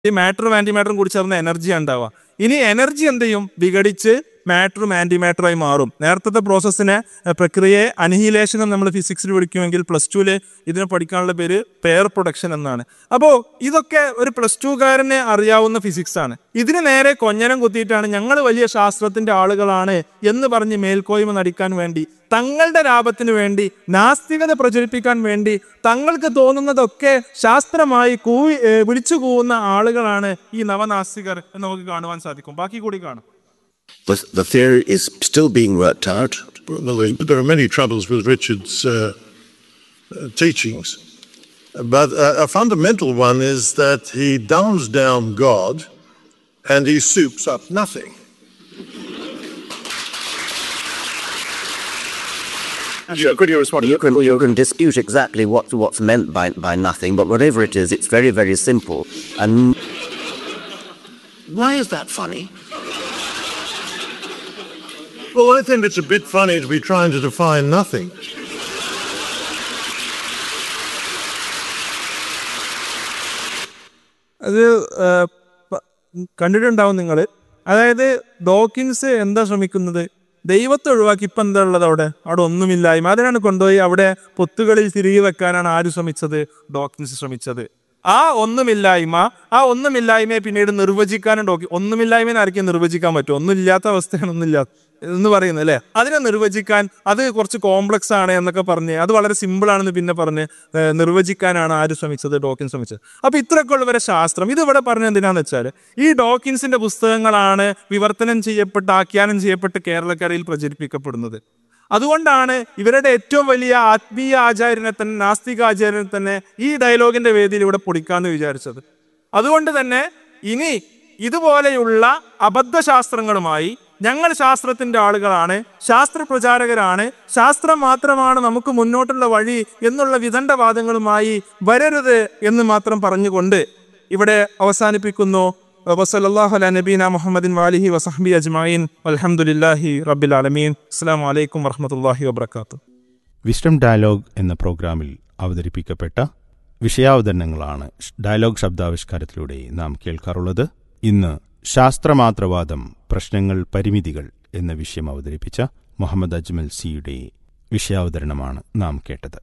ഈ മാറ്ററും ആന്റി മാറ്ററും കൂടി ചേർന്ന എനർജി ഉണ്ടാവുക ഇനി എനർജി എന്ത് ചെയ്യും വിഘടിച്ച് മാറ്ററും ആന്റി മാറ്ററായി മാറും നേരത്തെ പ്രോസസ്സിനെ അഹ് പ്രക്രിയയെ അനിഹിലേഷൻ എന്ന് നമ്മൾ ഫിസിക്സിൽ പഠിക്കുമെങ്കിൽ പ്ലസ് ടുവിൽ ഇതിനെ പഠിക്കാനുള്ള പേര് പെയർ പ്രൊഡക്ഷൻ എന്നാണ് അപ്പോൾ ഇതൊക്കെ ഒരു പ്ലസ് ടുകാരനെ അറിയാവുന്ന ഫിസിക്സ് ആണ് ഇതിന് നേരെ കൊഞ്ഞനം കുത്തിയിട്ടാണ് ഞങ്ങൾ വലിയ ശാസ്ത്രത്തിന്റെ ആളുകളാണ് എന്ന് പറഞ്ഞ് മേൽക്കോയ്മ നടിക്കാൻ വേണ്ടി തങ്ങളുടെ ലാഭത്തിന് വേണ്ടി നാസ്തികത പ്രചരിപ്പിക്കാൻ വേണ്ടി തങ്ങൾക്ക് തോന്നുന്നതൊക്കെ ശാസ്ത്രമായി കൂവി ഏഹ് വിളിച്ചു കൂവുന്ന ആളുകളാണ് ഈ നവനാസ്തികർ എന്ന് നമുക്ക് കാണുവാൻ സാധിക്കും ബാക്കി കൂടി കാണും The, the theory is still being worked out. Well, there are many troubles with Richard's uh, uh, teachings, but uh, a fundamental one is that he dumbs down God and he soups up nothing. Could you respond? You can, you can dispute exactly what, what's meant by, by nothing, but whatever it is, it's very, very simple. And Why is that funny? Well, I think it's a bit funny to be trying to define nothing. അത് ഏഹ്, പ- കണ്ടിട്ടുണ്ടാവും നിങ്ങൾ അതായത് Dawkins എന്താ ശ്രമിക്കുന്നത് ദൈവത്തെ ഒഴിവാക്കി ഇപ്പം എന്താ ഉള്ളത് അവിടെ അവിടെ ഒന്നുമില്ലായ്മ അതിനാണ് കൊണ്ടുപോയി അവിടെ പൊത്തുകളിൽ തിരികെ വെക്കാനാണ് ആര് ശ്രമിച്ചത് ഡോക്കിൻസ് ശ്രമിച്ചത് ആ ഒന്നുമില്ലായ്മ ആ ഒന്നുമില്ലായ്മയെ പിന്നീട് നിർവചിക്കാനും ഡോക്കി ഒന്നുമില്ലായ്മയെ ആർക്കും നിർവചിക്കാൻ പറ്റും ഒന്നുമില്ലാത്ത അവസ്ഥയാണ് ഒന്നുമില്ലാത്ത എന്ന് പറയുന്നത് അല്ലേ അതിനെ നിർവചിക്കാൻ അത് കുറച്ച് കോംപ്ലക്സ് ആണ് എന്നൊക്കെ പറഞ്ഞ് അത് വളരെ സിമ്പിൾ ആണെന്ന് പിന്നെ പറഞ്ഞ് ഏഹ്, നിർവചിക്കാനാണ് ആര് ശ്രമിച്ചത് ഡോക്കിൻസ് ശ്രമിച്ചത് അപ്പൊ ഇത്രയൊക്കെ ഉള്ളവരെ ശാസ്ത്രം ഇത് ഇവിടെ പറഞ്ഞ എന്തിനാന്ന് വെച്ചാൽ ഈ ഡോക്കിൻസിന്റെ പുസ്തകങ്ങളാണ് വിവർത്തനം ചെയ്യപ്പെട്ട് ആഖ്യാനം ചെയ്യപ്പെട്ട് കേരളക്കരയിൽ പ്രചരിപ്പിക്കപ്പെടുന്നത് അതുകൊണ്ടാണ് ഇവരുടെ ഏറ്റവും വലിയ ആത്മീയ ആചാര്യനെ തന്നെ നാസ്തിക ആചാര്യനെ തന്നെ ഈ ഡയലോഗിന്റെ വേദിയിൽ ഇവിടെ പൊടിക്കാന്ന് വിചാരിച്ചത് അതുകൊണ്ട് തന്നെ ഇനി ഇതുപോലെയുള്ള അബദ്ധശാസ്ത്രങ്ങളുമായി ഞങ്ങൾ ശാസ്ത്രത്തിന്റെ ആളുകളാണ് ശാസ്ത്ര പ്രചാരകരാണ് ശാസ്ത്രം മാത്രമാണ് നമുക്ക് മുന്നോട്ടുള്ള വഴി എന്നുള്ള വിദണ്ഡവാദങ്ങളുമായി വരരുത് എന്ന് മാത്രം പറഞ്ഞുകൊണ്ട് ഇവിടെ അവസാനിപ്പിക്കുന്നു വസല്ലാഹു അല നബീന മുഹമ്മദിൻ വാലിഹി വസഹബി അജ്മായിൻ അലഹമുല്ലാഹി റബ്ബിൽ ആലമീൻ അസ്സാം വലൈക്കും വറഹമത്തല്ലാഹി വബർക്കാത്തു വിസ്ഡം ഡയലോഗ് എന്ന പ്രോഗ്രാമിൽ അവതരിപ്പിക്കപ്പെട്ട വിഷയാവതരണങ്ങളാണ് ഷ് ഡയലോഗ് ശബ്ദാവിഷ്കാരത്തിലൂടെ നാം കേൾക്കാറുള്ളത് ഇന്ന് ശാസ്ത്രമാത്രവാദം പ്രശ്നങ്ങൾ പരിമിതികൾ എന്ന വിഷയം അവതരിപ്പിച്ച മുഹമ്മദ് അജ്മൽ സിയുടെ വിഷയാവതരണമാണ് നാം കേട്ടത്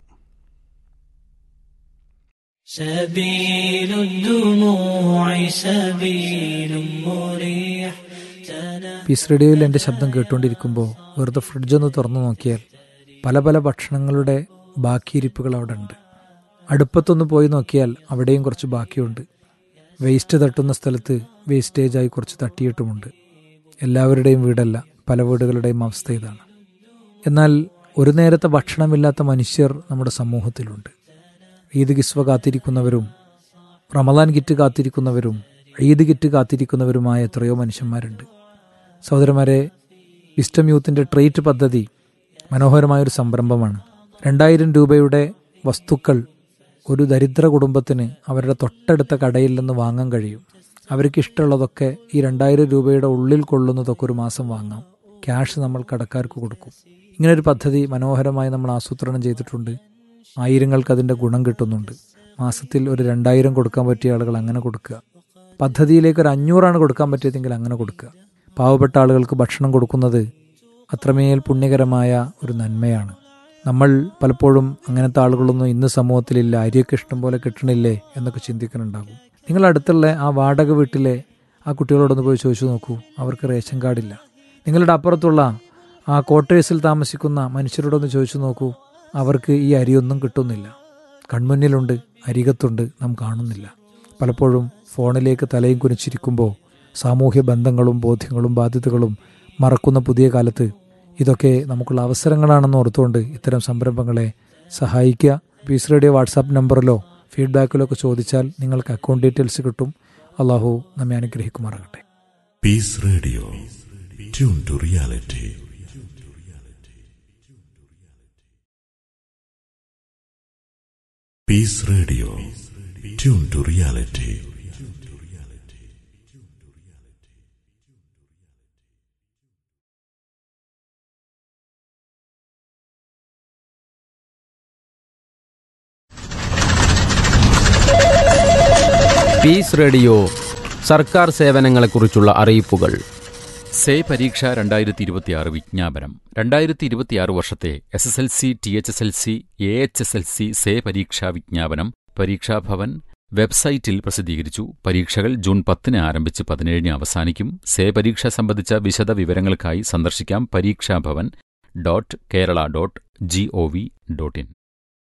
سبيل الدموع سبيل مريح പീസ് റേഡിയോയിൽ എൻ്റെ ശബ്ദം കേട്ടുകൊണ്ടിരിക്കുമ്പോൾ വെറുതെ ഫ്രിഡ്ജ് ഒന്ന് തുറന്നു നോക്കിയാൽ പല പല ഭക്ഷണങ്ങളുടെ ബാക്കിയിരിപ്പുകൾ അവിടെ ഉണ്ട് അടുപ്പത്തൊന്ന് പോയി നോക്കിയാൽ അവിടെയും കുറച്ച് ബാക്കിയുണ്ട് വേസ്റ്റ് തട്ടുന്ന സ്ഥലത്ത് വേസ്റ്റേജായി കുറച്ച് തട്ടിയിട്ടുമുണ്ട് എല്ലാവരുടെയും വീടല്ല പല വീടുകളുടെയും അവസ്ഥ ഇതാണ് എന്നാൽ ഒരു നേരത്തെ ഭക്ഷണമില്ലാത്ത മനുഷ്യർ നമ്മുടെ സമൂഹത്തിലുണ്ട് ഈദ് കിസ്വ കാത്തിരിക്കുന്നവരും റമദാൻ കിറ്റ് കാത്തിരിക്കുന്നവരും ഈദ് കിറ്റ് കാത്തിരിക്കുന്നവരുമായ എത്രയോ മനുഷ്യന്മാരുണ്ട് സഹോദരന്മാരെ വിസ്റ്റം യൂത്തിൻ്റെ ട്രേറ്റ് പദ്ധതി മനോഹരമായൊരു സംരംഭമാണ് രണ്ടായിരം രൂപയുടെ വസ്തുക്കൾ ഒരു ദരിദ്ര കുടുംബത്തിന് അവരുടെ തൊട്ടടുത്ത കടയിൽ നിന്ന് വാങ്ങാൻ കഴിയും അവർക്ക് ഇഷ്ടമുള്ളതൊക്കെ ഈ രണ്ടായിരം രൂപയുടെ ഉള്ളിൽ കൊള്ളുന്നതൊക്കെ ഒരു മാസം വാങ്ങാം ക്യാഷ് നമ്മൾ കടക്കാർക്ക് കൊടുക്കും ഇങ്ങനൊരു പദ്ധതി മനോഹരമായി നമ്മൾ ആസൂത്രണം ചെയ്തിട്ടുണ്ട് ആയിരങ്ങൾക്ക് അതിൻ്റെ ഗുണം കിട്ടുന്നുണ്ട് മാസത്തിൽ ഒരു രണ്ടായിരം കൊടുക്കാൻ പറ്റിയ ആളുകൾ അങ്ങനെ കൊടുക്കുക പദ്ധതിയിലേക്ക് ഒരു അഞ്ഞൂറാണ് കൊടുക്കാൻ പറ്റിയതെങ്കിൽ അങ്ങനെ കൊടുക്കുക പാവപ്പെട്ട ആളുകൾക്ക് ഭക്ഷണം കൊടുക്കുന്നത് അത്രമേൽ പുണ്യകരമായ ഒരു നന്മയാണ് നമ്മൾ പലപ്പോഴും അങ്ങനത്തെ ആളുകളൊന്നും ഇന്ന് സമൂഹത്തിലില്ല അരിയൊക്കെ ഇഷ്ടം പോലെ കിട്ടണില്ലേ എന്നൊക്കെ ചിന്തിക്കുന്നുണ്ടാകും നിങ്ങൾ അടുത്തുള്ള ആ വാടക വീട്ടിലെ ആ കുട്ടികളോടൊന്ന് പോയി ചോദിച്ചു നോക്കൂ അവർക്ക് റേഷൻ കാർഡില്ല നിങ്ങളുടെ അപ്പുറത്തുള്ള ആ ക്വാർട്ടേഴ്സിൽ താമസിക്കുന്ന മനുഷ്യരോടൊന്ന് ചോദിച്ചു നോക്കൂ അവർക്ക് ഈ അരിയൊന്നും കിട്ടുന്നില്ല കൺമുന്നിലുണ്ട് അരികത്തുണ്ട് നാം കാണുന്നില്ല പലപ്പോഴും ഫോണിലേക്ക് തലയും കുനിച്ചിരിക്കുമ്പോൾ സാമൂഹ്യ ബന്ധങ്ങളും ബോധ്യങ്ങളും ബാധ്യതകളും മറക്കുന്ന പുതിയ കാലത്ത് ഇതൊക്കെ നമുക്കുള്ള അവസരങ്ങളാണെന്ന് ഓർത്തുകൊണ്ട് ഇത്തരം സംരംഭങ്ങളെ സഹായിക്കുക പീസ് റേഡിയോ വാട്സാപ്പ് നമ്പറിലോ ഫീഡ്ബാക്കിലോ ഒക്കെ ചോദിച്ചാൽ നിങ്ങൾക്ക് അക്കൗണ്ട് ഡീറ്റെയിൽസ് കിട്ടും അള്ളാഹു നമ്മെ അനുഗ്രഹിക്കുമാറാകട്ടെ Peace Radio. Tune to reality. Peace Radio. Tune to reality. Peace radio സർക്കാർ സേവനങ്ങളെക്കുറിച്ചുള്ള അറിയിപ്പുകൾ സേ പരീക്ഷ രണ്ടായിരത്തി ഇരുപത്തിയാറ് വിജ്ഞാപനം രണ്ടായിരത്തി ഇരുപത്തിയാറ് വർഷത്തെ S S L C T H S L C A H S L C SAY പരീക്ഷാ വിജ്ഞാപനം പരീക്ഷാഭവൻ വെബ്സൈറ്റിൽ പ്രസിദ്ധീകരിച്ചു പരീക്ഷകൾ ജൂൺ പത്തിന് ആരംഭിച്ച് പതിനേഴിന് അവസാനിക്കും സേ പരീക്ഷ സംബന്ധിച്ച വിശദ വിവരങ്ങൾക്കായി സന്ദർശിക്കാം പരീക്ഷാഭവൻ dot Kerala dot G O V dot in